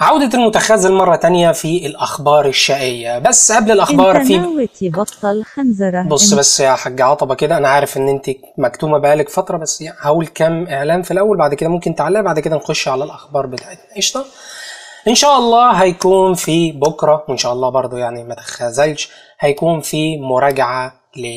عودة المتخاذل مرة تانية في الأخبار الشقية بس قبل الأخبار انت في ناوي تبطل خنزرة بص انت بس يا حاج عطبة كده أنا عارف إن أنت مكتومة بقالك فترة بس يعني هقول كام إعلان في الأول بعد كده ممكن تعلق بعد كده نخش على الأخبار بتاعتنا قشطة إن شاء الله هيكون في بكرة وإن شاء الله برضو يعني ما تخاذلش هيكون في مراجعة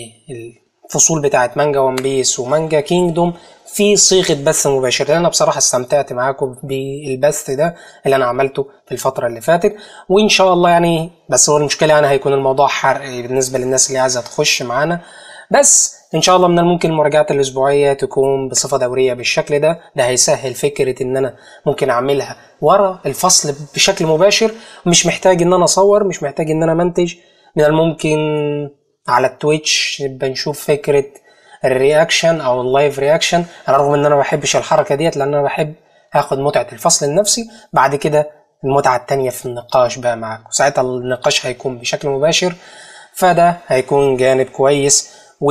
للفصول بتاعت مانجا ون بيس ومانجا كينجدوم في صيغة بث مباشر لأن أنا بصراحة استمتعت معاكم بالبث ده اللي أنا عملته في الفترة اللي فاتت وإن شاء الله يعني بس هو المشكلة يعني هيكون الموضوع حرق بالنسبة للناس اللي عايزة تخش معانا بس ان شاء الله من الممكن المراجعات الاسبوعيه تكون بصفه دوريه بالشكل ده ده هيسهل فكره ان انا ممكن اعملها ورا الفصل بشكل مباشر مش محتاج ان انا اصور مش محتاج ان انا منتج من الممكن على التويتش نبقى نشوف فكره الرياكشن او اللايف رياكشن انا رغم ان انا ما بحبش الحركه ديت لان انا بحب هاخد متعه الفصل لنفسي بعد كده المتعه التانية في النقاش بقى معاكم ساعتها النقاش هيكون بشكل مباشر فده هيكون جانب كويس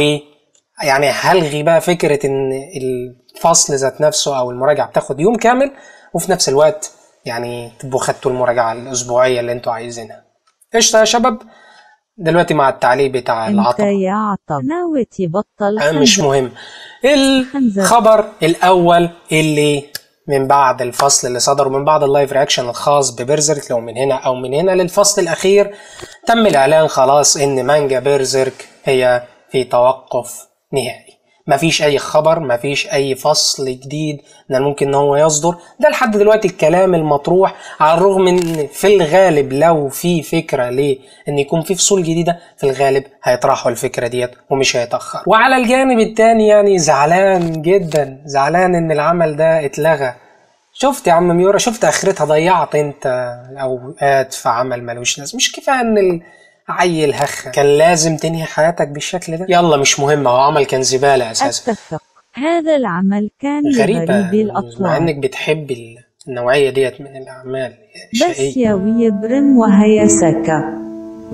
ويعني هلغي بقى فكرة ان الفصل ذات نفسه او المراجعة بتاخد يوم كامل وفي نفس الوقت يعني تبقوا خدتوا المراجعة الاسبوعية اللي انتوا عايزينها قشطة يا شباب دلوقتي مع التعليق بتاع انت العطب يا عطب ناوي تبطل آه، مش خنزرة مهم خنزر. الخبر الاول اللي من بعد الفصل اللي صدر ومن بعد اللايف رياكشن الخاص ببرزيرك لو من هنا او من هنا للفصل الاخير تم الاعلان خلاص ان مانجا بيرزيرك هي في توقف نهائي مفيش اي خبر مفيش اي فصل جديد من الممكن ان هو يصدر ده لحد دلوقتي الكلام المطروح على الرغم ان في الغالب لو في فكره ليه ان يكون في فصول جديده في الغالب هيطرحوا الفكره ديت ومش هيتاخر وعلى الجانب التاني يعني زعلان جدا زعلان ان العمل ده اتلغى شفت يا عم ميورا شفت اخرتها ضيعت انت اوقات في عمل ملوش لازمه مش كفايه ان العيل هخ كان لازم تنهي حياتك بالشكل ده يلا مش مهم هو عمل كان زباله اساسا اتفق هذا العمل كان غريبه لغريب مع الاطلاع انك بتحب ال- النوعيه ديت من الاعمال بس الشقيه يا ويبرن وهي سكا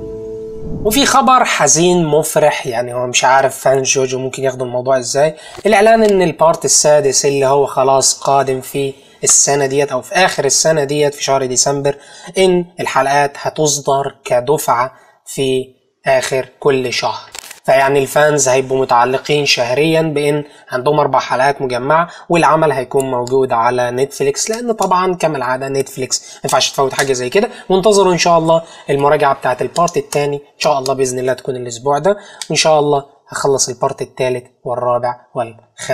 وفي خبر حزين مفرح يعني هو مش عارف فان جوجو ممكن ياخدوا الموضوع ازاي الاعلان ان البارت السادس اللي هو خلاص قادم في السنه ديت او في اخر السنه ديت في شهر ديسمبر ان الحلقات هتصدر كدفعه في اخر كل شهر فيعني الفانز هيبقوا متعلقين شهريا بان عندهم اربع حلقات مجمعه والعمل هيكون موجود على نتفليكس لان طبعا كما العاده نتفليكس ما ينفعش تفوت حاجه زي كده وانتظروا ان شاء الله المراجعه بتاعت البارت الثاني ان شاء الله باذن الله تكون الاسبوع ده وان شاء الله هخلص البارت الثالث والرابع والخ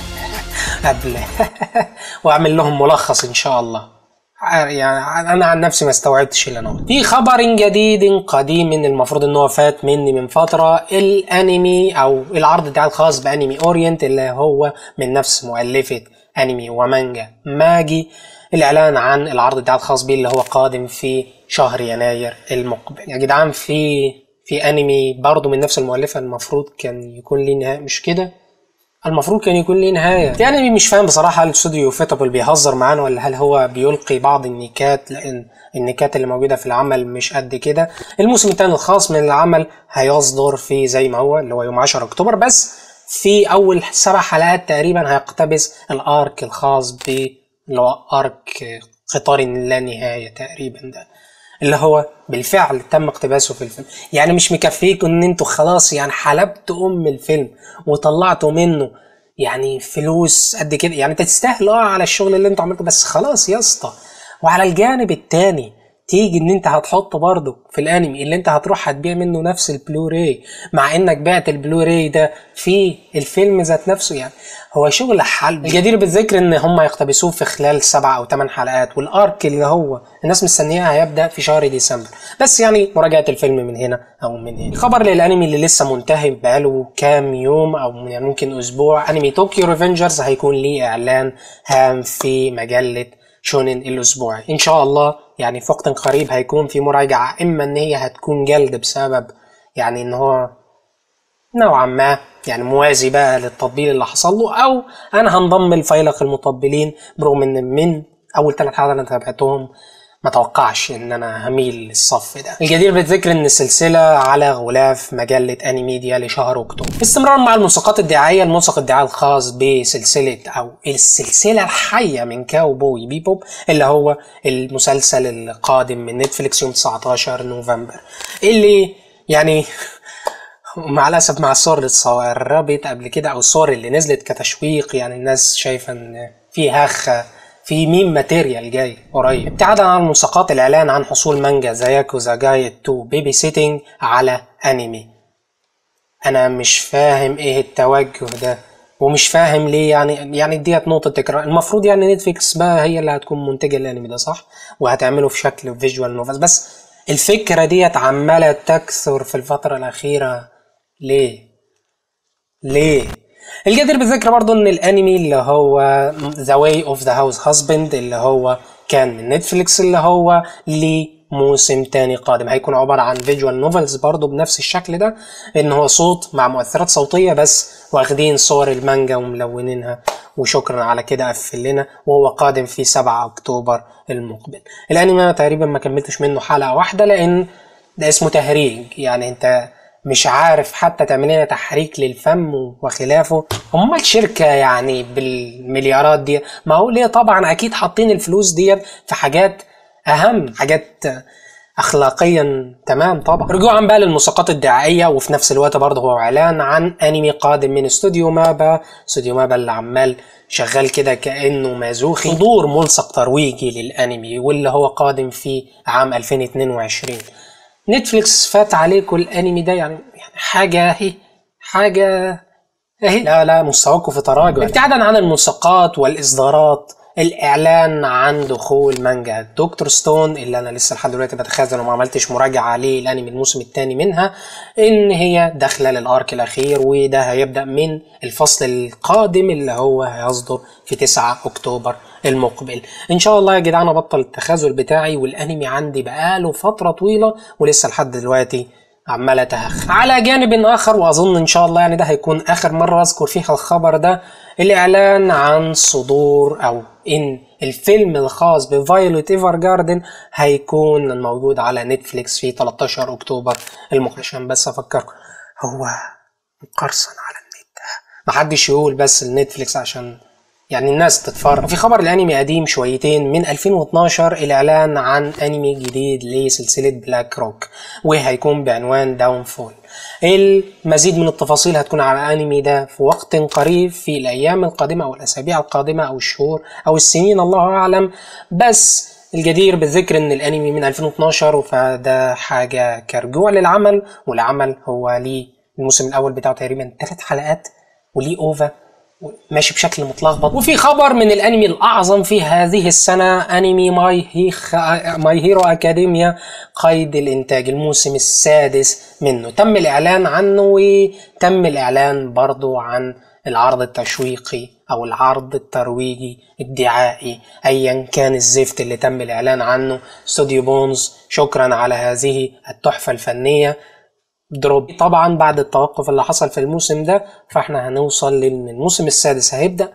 قبل واعمل لهم ملخص ان شاء الله يعني انا عن نفسي ما استوعبتش اللي انا قلته. في خبر جديد قديم المفروض ان هو فات مني من فتره الانمي او العرض بتاع الخاص بانمي اورينت اللي هو من نفس مؤلفه انمي ومانجا ماجي الاعلان عن العرض بتاع الخاص بيه اللي هو قادم في شهر يناير المقبل يا جدعان في في انمي برضه من نفس المؤلفه المفروض كان يكون ليه نهايه مش كده المفروض كان يكون ليه نهايه يعني مش فاهم بصراحه هل استوديو فيتابل بيهزر معانا ولا هل هو بيلقي بعض النكات لان النكات اللي موجوده في العمل مش قد كده الموسم الثاني الخاص من العمل هيصدر في زي ما هو اللي هو يوم 10 اكتوبر بس في اول سبع حلقات تقريبا هيقتبس الارك الخاص ب اللي هو ارك قطار اللا نهايه تقريبا ده اللي هو بالفعل تم اقتباسه في الفيلم يعني مش مكفيكم ان انتوا خلاص يعني حلبتوا ام الفيلم وطلعتوا منه يعني فلوس قد كده يعني تستاهلوا اه على الشغل اللي انتوا عملتوه بس خلاص يا اسطى وعلى الجانب التاني تيجي ان انت هتحط برضه في الانمي اللي انت هتروح هتبيع منه نفس البلوراي مع انك بعت البلوراي ده في الفيلم ذات نفسه يعني هو شغل حل الجدير بالذكر ان هم يقتبسوه في خلال سبع او ثمان حلقات والارك اللي هو الناس مستنياه هيبدا في شهر ديسمبر بس يعني مراجعه الفيلم من هنا او من هنا الخبر للانمي اللي لسه منتهي بقاله كام يوم او يعني ممكن اسبوع انمي طوكيو ريفنجرز هيكون ليه اعلان هام في مجله شونن الاسبوعي ان شاء الله يعني في وقت قريب هيكون في مراجعه اما ان هي هتكون جلد بسبب يعني ان هو نوعا ما يعني موازي بقى للتطبيل اللي حصل له او انا هنضم لفيلق المطبلين برغم ان من اول ثلاث حلقات انا تابعتهم ما توقعش ان انا هميل للصف ده الجدير بالذكر ان السلسله على غلاف مجله انيميديا لشهر اكتوبر استمرارا مع الملصقات الدعائيه الملصق الدعائي الخاص بسلسله او السلسله الحيه من كاوبوي بيبوب اللي هو المسلسل القادم من نتفليكس يوم 19 نوفمبر اللي يعني مع الاسف مع الصور اللي اتسربت قبل كده او الصور اللي نزلت كتشويق يعني الناس شايفه ان في هخه في ميم ماتيريال جاي قريب ابتعادا عن ملصقات الاعلان عن حصول مانجا زاياكوزا جايد تو بيبي سيتنج على انمي انا مش فاهم ايه التوجه ده ومش فاهم ليه يعني يعني ديت نقطة تكرار المفروض يعني نتفليكس بقى هي اللي هتكون منتجة الانمي ده صح وهتعمله في شكل فيجوال نوفلز بس الفكرة ديت عمالة تكثر في الفترة الأخيرة ليه؟ ليه؟ الجدير بالذكر برضو ان الانمي اللي هو ذا واي اوف ذا هاوس هازبند اللي هو كان من نتفليكس اللي هو ليه موسم تاني قادم هيكون عبارة عن فيجوال نوفلز برضو بنفس الشكل ده ان هو صوت مع مؤثرات صوتية بس واخدين صور المانجا وملونينها وشكرا على كده قفل لنا وهو قادم في 7 اكتوبر المقبل الانمي انا تقريبا ما كملتش منه حلقة واحدة لان ده اسمه تهريج يعني انت مش عارف حتى تعمل لنا تحريك للفم وخلافه هم الشركة يعني بالمليارات دي ما هو ليه طبعا اكيد حاطين الفلوس دي في حاجات اهم حاجات اخلاقيا تمام طبعا رجوعا بقى للملصقات الدعائيه وفي نفس الوقت برضه هو اعلان عن انمي قادم من استوديو مابا استوديو مابا اللي عمال شغال كده كانه مازوخي صدور ملصق ترويجي للانمي واللي هو قادم في عام 2022 نتفليكس فات عليكم الانمي ده يعني يعني حاجه اهي حاجه اهي لا لا مستواكم في تراجع ابتعادا عن الملصقات والاصدارات الاعلان عن دخول مانجا دكتور ستون اللي انا لسه لحد دلوقتي بتخاذل وما عملتش مراجعه عليه الانمي الموسم الثاني منها ان هي داخله للارك الاخير وده هيبدا من الفصل القادم اللي هو هيصدر في 9 اكتوبر المقبل ان شاء الله يا جدعان ابطل التخاذل بتاعي والانمي عندي بقاله فتره طويله ولسه لحد دلوقتي عمال اتهخ على جانب اخر واظن ان شاء الله يعني ده هيكون اخر مره اذكر فيها الخبر ده الاعلان عن صدور او ان الفيلم الخاص بفايولوت ايفر جاردن هيكون موجود على نتفليكس في 13 اكتوبر المقبل عشان بس افكركم هو مقرصن على النت محدش يقول بس النتفليكس عشان يعني الناس تتفرج في خبر الانمي قديم شويتين من 2012 الاعلان عن انمي جديد لسلسله بلاك روك وهيكون بعنوان داون فول المزيد من التفاصيل هتكون على الانمي ده في وقت قريب في الايام القادمه او الاسابيع القادمه او الشهور او السنين الله اعلم بس الجدير بالذكر ان الانمي من 2012 فده حاجه كرجوع للعمل والعمل هو ليه الموسم الاول بتاعه تقريبا ثلاث حلقات وليه اوفا ماشي بشكل متلخبط وفي خبر من الانمي الاعظم في هذه السنه انمي ماي هيخ ماي هيرو اكاديميا قيد الانتاج الموسم السادس منه تم الاعلان عنه وتم الاعلان برضو عن العرض التشويقي او العرض الترويجي الدعائي ايا كان الزفت اللي تم الاعلان عنه استوديو بونز شكرا على هذه التحفه الفنيه دروب طبعا بعد التوقف اللي حصل في الموسم ده فاحنا هنوصل لان الموسم السادس هيبدا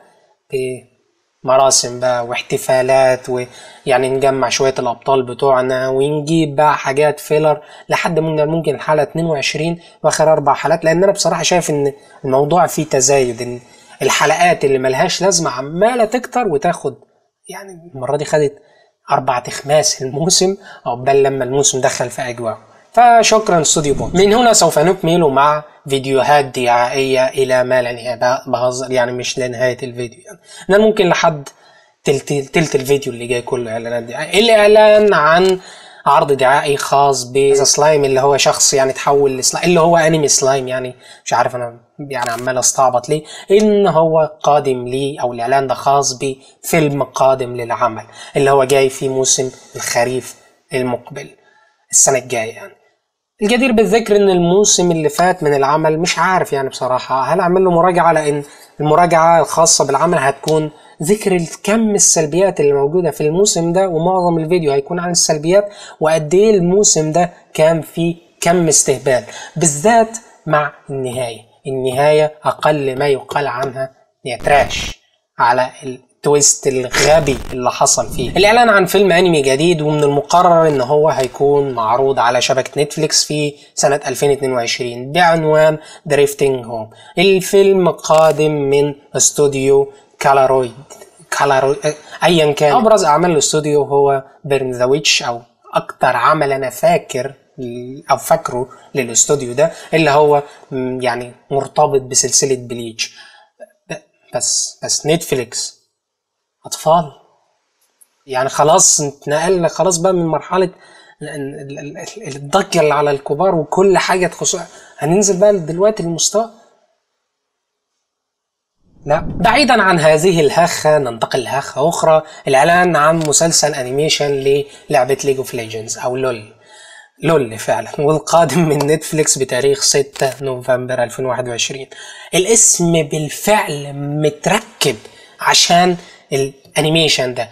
بمراسم بقى واحتفالات ويعني نجمع شويه الابطال بتوعنا ونجيب بقى حاجات فيلر لحد من ممكن الحلقه 22 واخر اربع حلقات لان انا بصراحه شايف ان الموضوع فيه تزايد ان الحلقات اللي ملهاش لازمه عماله تكتر وتاخد يعني المره دي خدت اربع تخماس الموسم عقبال لما الموسم دخل في اجواء فشكرا استوديو بوند من هنا سوف نكمل مع فيديوهات دعائية إلى ما لا نهاية بهزر يعني مش لنهاية الفيديو يعني أنا ممكن لحد تلت, تلت الفيديو اللي جاي كله إعلانات دعائية الإعلان عن عرض دعائي خاص بسلايم اللي هو شخص يعني تحول لسلايم اللي هو انمي سلايم يعني مش عارف انا يعني عمال استعبط ليه ان هو قادم لي او الاعلان ده خاص بفيلم قادم للعمل اللي هو جاي في موسم الخريف المقبل السنه الجايه يعني الجدير بالذكر ان الموسم اللي فات من العمل مش عارف يعني بصراحة هل اعمل له مراجعة لان المراجعة الخاصة بالعمل هتكون ذكر كم السلبيات اللي موجودة في الموسم ده ومعظم الفيديو هيكون عن السلبيات وقد ايه الموسم ده كان فيه كم استهبال بالذات مع النهاية النهاية اقل ما يقال عنها هي تراش على التويست الغبي اللي حصل فيه الاعلان عن فيلم انمي جديد ومن المقرر ان هو هيكون معروض على شبكة نتفليكس في سنة 2022 بعنوان دريفتنج هوم الفيلم قادم من استوديو كالارويد كالارويد ايا كان ابرز اعمال الاستوديو هو بيرن ذا ويتش او اكتر عمل انا فاكر او فاكره للاستوديو ده اللي هو م- يعني مرتبط بسلسله بليتش ب- بس بس نتفليكس اطفال يعني خلاص اتنقلنا خلاص بقى من مرحله ال- ال- ال- الضجه اللي على الكبار وكل حاجه تخص هننزل بقى دلوقتي للمستوى لا بعيدا عن هذه الهخة ننتقل لهخة أخرى الإعلان عن مسلسل أنيميشن للعبة ليج اوف ليجندز أو لول لول فعلا والقادم من نتفليكس بتاريخ 6 نوفمبر 2021 الاسم بالفعل متركب عشان الانيميشن ده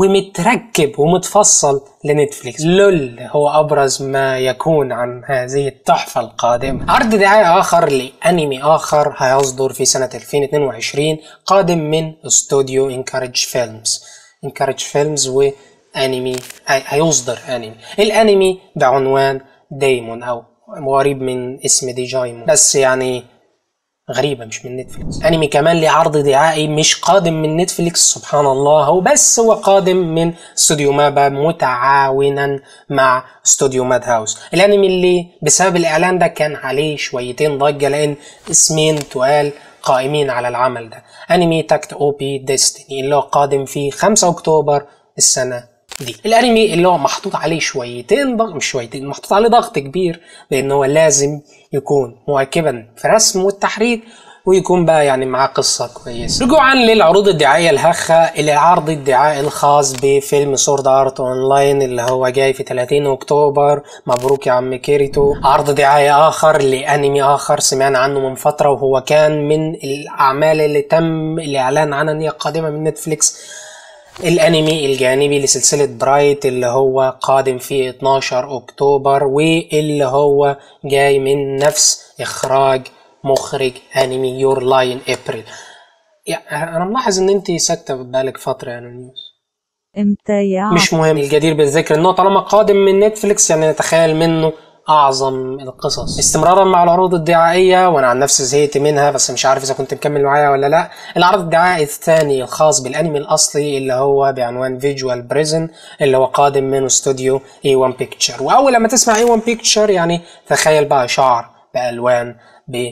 ومتركب ومتفصل لنتفليكس لول هو ابرز ما يكون عن هذه التحفه القادمه عرض دعايه اخر لانمي اخر هيصدر في سنه 2022 قادم من استوديو انكارج فيلمز انكارج فيلمز وانمي هي- هيصدر انمي الانمي بعنوان دايمون او قريب من اسم ديجايمون بس يعني غريبة مش من نتفليكس انمي كمان ليه عرض دعائي مش قادم من نتفليكس سبحان الله هو بس هو قادم من استوديو مابا متعاونا مع استوديو ماد هاوس الانمي اللي بسبب الاعلان ده كان عليه شويتين ضجة لان اسمين تقال قائمين على العمل ده انمي تاكت او بي ديستني اللي هو قادم في 5 اكتوبر السنة دي الانمي اللي هو محطوط عليه شويتين ضغط مش شويتين محطوط عليه ضغط كبير لان هو لازم يكون مواكبا في رسم والتحريك ويكون بقى يعني معاه قصة كويسة رجوعا للعروض الدعائية الهخة العرض الدعائي الخاص بفيلم سورد ارت اونلاين اللي هو جاي في 30 اكتوبر مبروك يا عم كيريتو عرض دعائي اخر لانمي اخر سمعنا عنه من فترة وهو كان من الاعمال اللي تم الاعلان عنها ان هي قادمة من نتفليكس الانمي الجانبي لسلسلة برايت اللي هو قادم في 12 اكتوبر واللي هو جاي من نفس اخراج مخرج انمي يور لاين ابريل يعني انا ملاحظ ان انت ساكته بقالك فتره يعني نيوز امتى يا مش مهم الجدير بالذكر انه طالما قادم من نتفليكس يعني نتخيل منه اعظم القصص استمرارا مع العروض الدعائيه وانا عن نفسي زهقت منها بس مش عارف اذا كنت مكمل معايا ولا لا العرض الدعائي الثاني الخاص بالانمي الاصلي اللي هو بعنوان فيجوال بريزن اللي هو قادم من استوديو اي 1 بيكتشر واول لما تسمع اي 1 بيكتشر يعني تخيل بقى شعر بالوان ب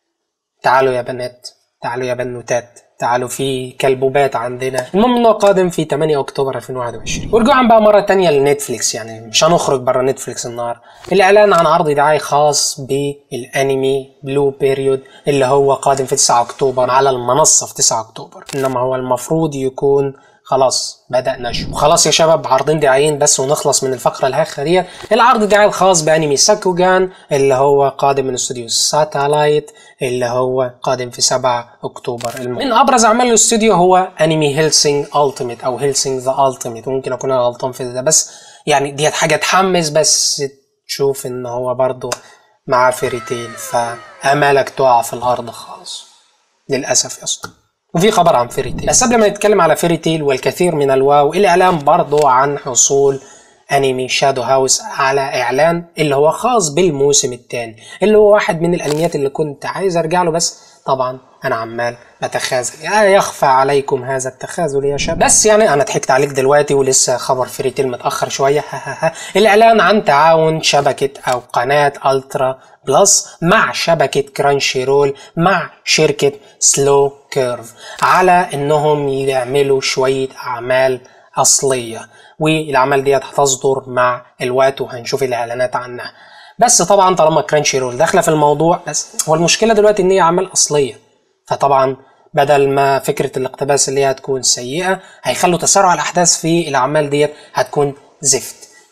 تعالوا يا بنات تعالوا يا بنوتات تعالوا في كلبوبات عندنا المهم انه قادم في 8 اكتوبر 2021 ورجوعا بقى مره تانية لنتفليكس يعني مش هنخرج بره نتفليكس النهارده الاعلان عن عرض دعائي خاص بالانمي بلو بيريود اللي هو قادم في 9 اكتوبر على المنصه في 9 اكتوبر انما هو المفروض يكون خلاص بدأ نشر وخلاص يا شباب عرضين دعائيين بس ونخلص من الفقرة الهخة ديت العرض الدعائي الخاص بأنمي ساكوجان اللي هو قادم من استوديو ساتلايت اللي هو قادم في 7 أكتوبر المهم من أبرز أعمال الاستوديو هو أنمي هيلسينج ألتيميت أو هيلسينج ذا ألتيميت ممكن أكون أنا غلطان في ده بس يعني ديت حاجة تحمس بس تشوف إن هو برضه معاه فيريتيل فأمالك تقع في الأرض خالص للأسف يا اسطى وفي خبر عن فيري تيل بس قبل ما نتكلم على فيري تيل والكثير من الواو الاعلان برضو عن حصول انمي شادو هاوس على اعلان اللي هو خاص بالموسم الثاني اللي هو واحد من الانميات اللي كنت عايز ارجع له بس طبعا انا عمال بتخاذل يا يخفى عليكم هذا التخاذل يا شباب بس يعني انا ضحكت عليك دلوقتي ولسه خبر فيري تيل متاخر شويه الاعلان عن تعاون شبكه او قناه الترا بلس مع شبكة كرانشي رول مع شركة سلو كيرف على انهم يعملوا شوية اعمال اصلية والاعمال ديت هتصدر مع الوقت وهنشوف الاعلانات عنها بس طبعا طالما كرانشي رول داخله في الموضوع بس هو المشكله دلوقتي ان هي اعمال اصليه فطبعا بدل ما فكره الاقتباس اللي هي هتكون سيئه هيخلوا تسارع الاحداث في الاعمال ديت هتكون زفت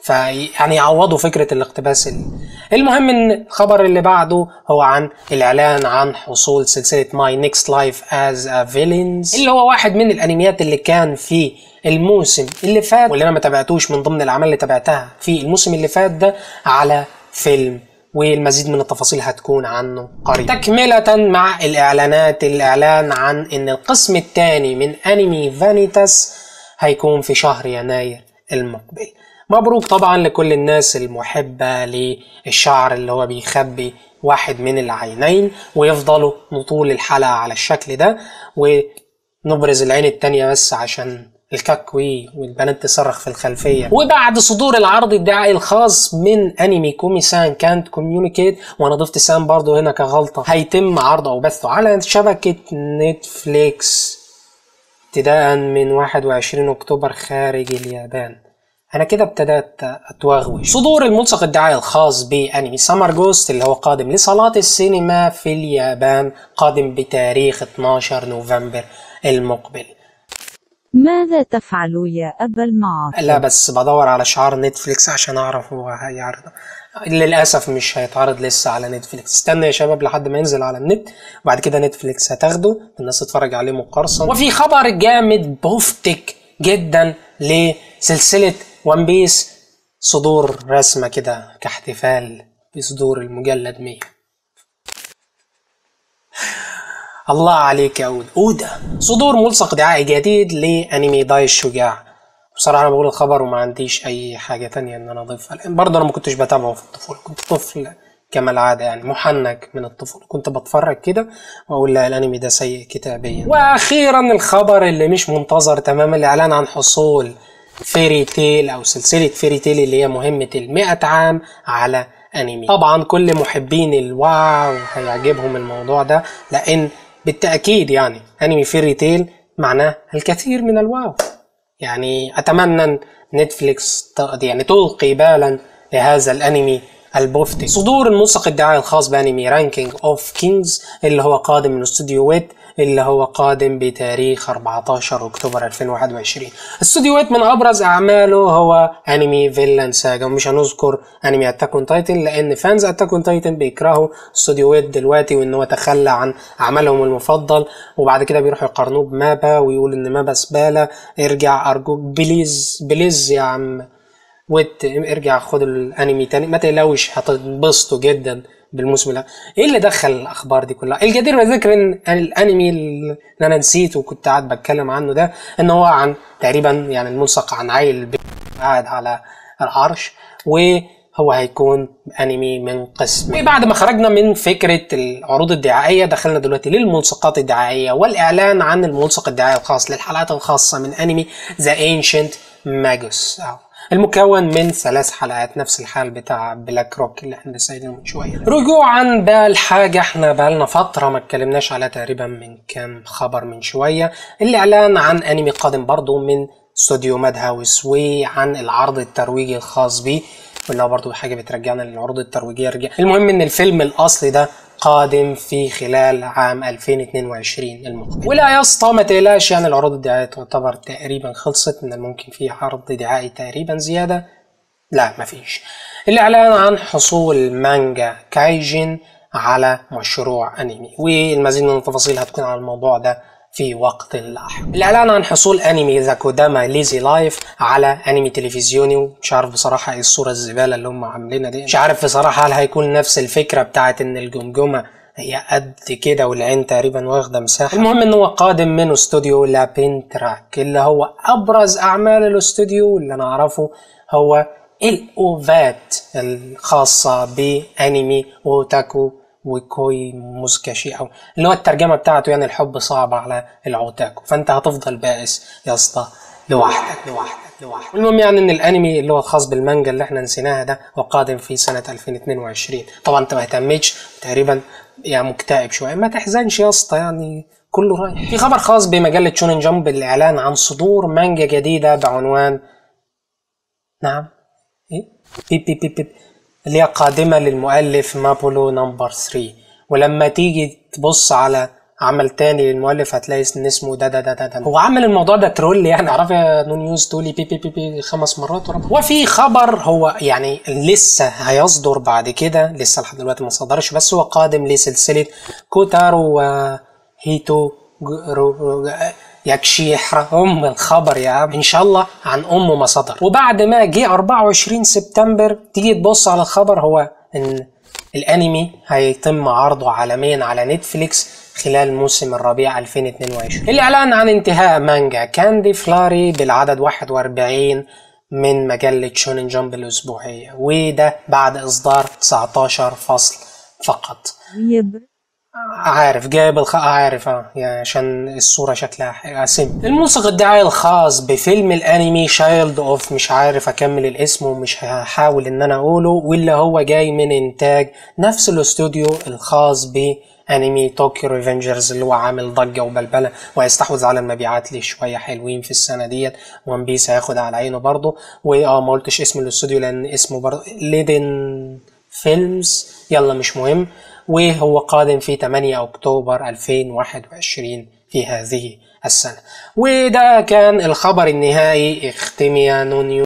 فيعني يعوضوا فكره الاقتباس ال- المهم ان الخبر اللي بعده هو عن الاعلان عن حصول سلسله ماي نيكست لايف از ا فيلنز اللي هو واحد من الانميات اللي كان في الموسم اللي فات واللي انا ما تابعتوش من ضمن الاعمال اللي تابعتها في الموسم اللي فات ده على فيلم والمزيد من التفاصيل هتكون عنه قريب تكملة مع الإعلانات الإعلان عن إن القسم الثاني من أنمي فانيتاس هيكون في شهر يناير المقبل مبروك طبعا لكل الناس المحبة للشعر اللي هو بيخبي واحد من العينين ويفضلوا طول الحلقة على الشكل ده ونبرز العين التانية بس عشان الكاكوي والبنات تصرخ في الخلفية وبعد صدور العرض الدعائي الخاص من انمي كومي سان كانت كوميونيكيت وانا ضفت سان برضو هنا كغلطة هيتم عرضه او بثه على شبكة نتفليكس ابتداء من 21 اكتوبر خارج اليابان انا كده ابتدأت اتوغوش صدور الملصق الدعائي الخاص بانمي سمر جوست اللي هو قادم لصالات السينما في اليابان قادم بتاريخ 12 نوفمبر المقبل ماذا تفعل يا أبا المعاصي؟ لا بس بدور على شعار نتفليكس عشان اعرف هو هيعرض للاسف مش هيتعرض لسه على نتفليكس استنى يا شباب لحد ما ينزل على النت وبعد كده نتفليكس هتاخده الناس تتفرج عليه مقرصن وفي خبر جامد بوفتك جدا لسلسله ون بيس صدور رسمه كده كاحتفال بصدور المجلد 100 الله عليك يا أود أودا صدور ملصق دعائي جديد لأنمي داي الشجاع بصراحة أنا بقول الخبر وما عنديش أي حاجة تانية إن أنا أضيفها لأن برضه أنا ما كنتش بتابعه في الطفولة كنت طفل كما العادة يعني محنك من الطفولة كنت بتفرج كده وأقول لا الأنمي ده سيء كتابيا وأخيرا الخبر اللي مش منتظر تماما الإعلان عن حصول فيري تيل أو سلسلة فيري تيل اللي هي مهمة المئة عام على أنمي طبعا كل محبين الواو هيعجبهم الموضوع ده لأن بالتأكيد يعني أنمي فيري تيل معناه الكثير من الواو يعني أتمنى أن نتفليكس ت- يعني تلقي بالا لهذا الأنمي البوفتي صدور الملصق الدعائي الخاص بأنمي رانكينج أوف كينجز اللي هو قادم من استوديو ويت اللي هو قادم بتاريخ 14 أكتوبر 2021 استوديو ويت من أبرز أعماله هو أنمي فيلاند ساجا ومش هنذكر أنمي أتاك اون تايتن لأن فانز أتاك اون تايتن بيكرهوا استوديو ويت دلوقتي وإن هو تخلى عن عملهم المفضل وبعد كده بيروحوا يقارنوه بمابا ويقول إن مابا زبالة ارجع أرجوك بليز بليز يا عم ويت ارجع خد الانمي تاني ما تقلقوش هتنبسطوا جدا بالموسم ده ايه اللي دخل الاخبار دي كلها الجدير بذكر ان الانمي اللي انا نسيته وكنت قاعد بتكلم عنه ده ان هو عن تقريبا يعني الملصق عن عيل بي- قاعد على العرش وهو هيكون انمي من قسم وبعد ما خرجنا من فكره العروض الدعائيه دخلنا دلوقتي للملصقات الدعائيه والاعلان عن الملصق الدعائي الخاص للحلقات الخاصه من انمي ذا انشنت ماجوس المكون من ثلاث حلقات نفس الحال بتاع بلاك روك اللي احنا لسه قايلينه من شويه رجوعا بقى لحاجه احنا بقالنا فتره ما اتكلمناش عليها تقريبا من كام خبر من شويه الاعلان عن انمي قادم برضو من استوديو ماد هاوس وعن العرض الترويجي الخاص بيه واللي هو برضه حاجه بترجعنا للعروض الترويجيه رجع المهم ان الفيلم الاصلي ده قادم في خلال عام 2022 المقبل ولا يا اسطى ما تقلقش يعني العروض الدعائيه تعتبر تقريبا خلصت من الممكن في عرض دعائي تقريبا زياده لا مفيش الإعلان عن حصول مانجا كايجن على مشروع أنمي والمزيد من التفاصيل هتكون على الموضوع ده في وقت لاحق الإعلان عن حصول أنمي ذا كوداما ليزي لايف على أنمي تلفزيوني ومش عارف بصراحة إيه الصورة الزبالة اللي هم عاملينها دي مش عارف بصراحة هل هيكون نفس الفكرة بتاعت إن الجمجمة هي قد كده والعين تقريبا واخده مساحه المهم ان هو قادم من استوديو لابين تراك اللي هو ابرز اعمال الاستوديو اللي نعرفه هو الاوفات الخاصه بانمي اوتاكو وكوي موسكاشي او اللي هو الترجمه بتاعته يعني الحب صعب على العوتاكو فانت هتفضل بائس يا اسطى لوحدك لوحدك لوحدك المهم يعني ان الانمي اللي هو الخاص بالمانجا اللي احنا نسيناها ده هو قادم في سنه 2022 طبعا انت ما اهتمتش تقريبا يعني مكتئب شويه ما تحزنش يا اسطى يعني كله رايح في خبر خاص بمجله شونن جامب الاعلان عن صدور مانجا جديده بعنوان نعم ايه بيب بيب بيب بيب اللي هي قادمه للمؤلف مابولو نمبر 3 ولما تيجي تبص على عمل تاني للمؤلف هتلاقي ان اسمه ده ده ده ده, ده. هو عمل الموضوع ده ترول يعني عارف يا نون نيوز تقولي بي بي بي بي خمس مرات ورا بعض. وفي خبر هو يعني لسه هيصدر بعد كده لسه لحد دلوقتي ما صدرش بس هو قادم لسلسله كوتارو وهيتو جو- رو- يكشيح ام الخبر يا عم ان شاء الله عن ام ما صدر وبعد ما جه 24 سبتمبر تيجي تبص على الخبر هو ان الانمي هيتم عرضه عالميا على نتفليكس خلال موسم الربيع 2022 الإعلان عن انتهاء مانجا كاندي فلاري بالعدد 41 من مجلة شونين جامب الأسبوعية وده بعد إصدار 19 فصل فقط يبر عارف جايب الخ... عارف اه يعني عشان الصورة شكلها حلو سم الموسيقى الدعائي الخاص بفيلم الانمي شايلد اوف مش عارف اكمل الاسم ومش هحاول ان انا اقوله واللي هو جاي من انتاج نفس الاستوديو الخاص بانمي طوكيو ريفنجرز اللي هو عامل ضجة وبلبلة وهيستحوذ على المبيعات ليه شوية حلوين في السنة ديت وان بيس هياخد على عينه برضه واه ما قلتش اسم الاستوديو لان اسمه برضه ليدن فيلمز يلا مش مهم وهو قادم في 8 أكتوبر 2021 في هذه السنة وده كان الخبر النهائي اختميا نونيو